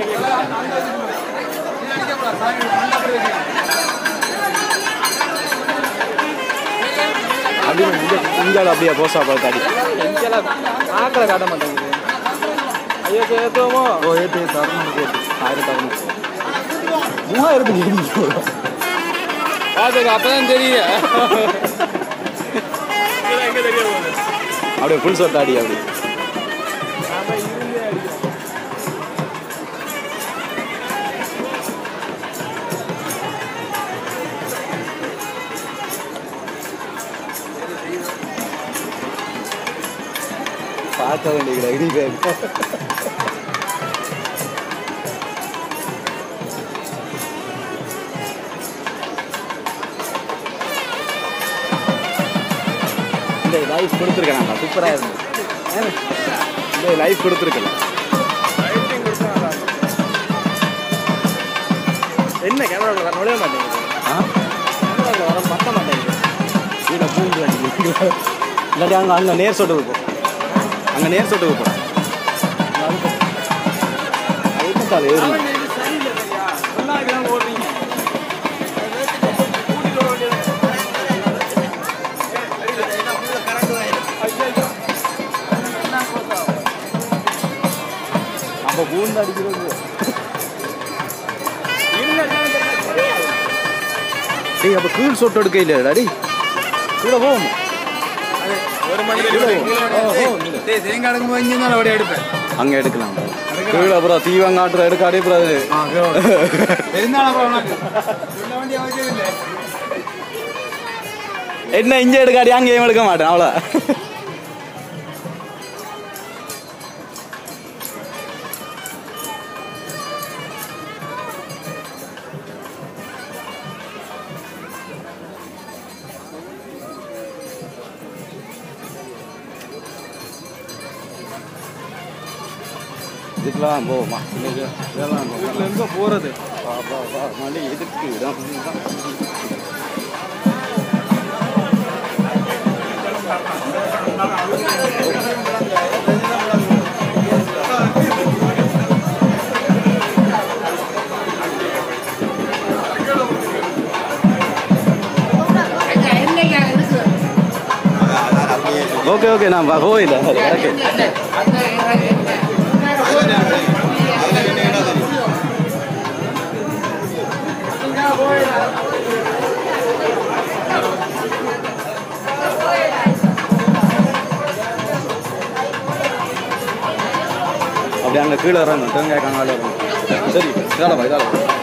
அப்படி இங்க இங்கே அப்படியே போசா பார்த்து அடி எங்கெல்லாம் ஆக்களை காட்ட மாட்டேங்குது ஐயோ ஏற்றுவோமோ ஓ ஏற்று தரணும் கேட்டு ஆயிரம் தரணும் மூவாயிரத்துக்கு ஏறி பார்த்துக்க அப்பதான் தெரியும் அப்படியே ஃபுல் சொத்த அடி அப்படி பார்க்க வேண்டிய இடி இந்த லைஃப் கொடுத்துருக்கேன் நான் சூப்பராக இருந்தது இந்த லைஃப் கொடுத்துருக்கேன் என்ன கேமரா நுழைய மாட்டேங்குது ஆ கேமரா வர பத்த மாட்டேங்குது கீழே பூந்து அடிக்க இல்லாட்டி அங்கே அங்கே நேர் சொட்டுக்கு போ அங்கே நேர் சொட்டுக்கு போ அதுக்கு கால் ஏறணும் அப்போ பூந்து அடிக்கிறது டேய் அப்போ கீழ் சொட்டு எடுக்க இல்லையாடா டேய் கீழே போவோம் ஒரு மணி தேங்காய் எடுக்கும்போது இங்கே தான் அப்படியே எடுப்பேன் அங்கே எடுக்கலாம் கீழே அப்புறம் தீவங்காட்டுற எடுக்க அடையக்கூடாது என்ன இங்கே எடுக்காடி அங்கேயும் எடுக்க மாட்டேன் அவ்வளோ இதுக்கெல்லாம் போவோமா இன்னைக்கு இதெல்லாம் போவோம் எங்கே போகிறது வா வா வா மணி எதுக்கு இடம் ஓகே ஓகே நான் போயில ஓகே அப்படி அங்கே கீழே இறங்கணும் தேங்காய் காங்கால இறங்கணும் சரி இதால பா இதால பா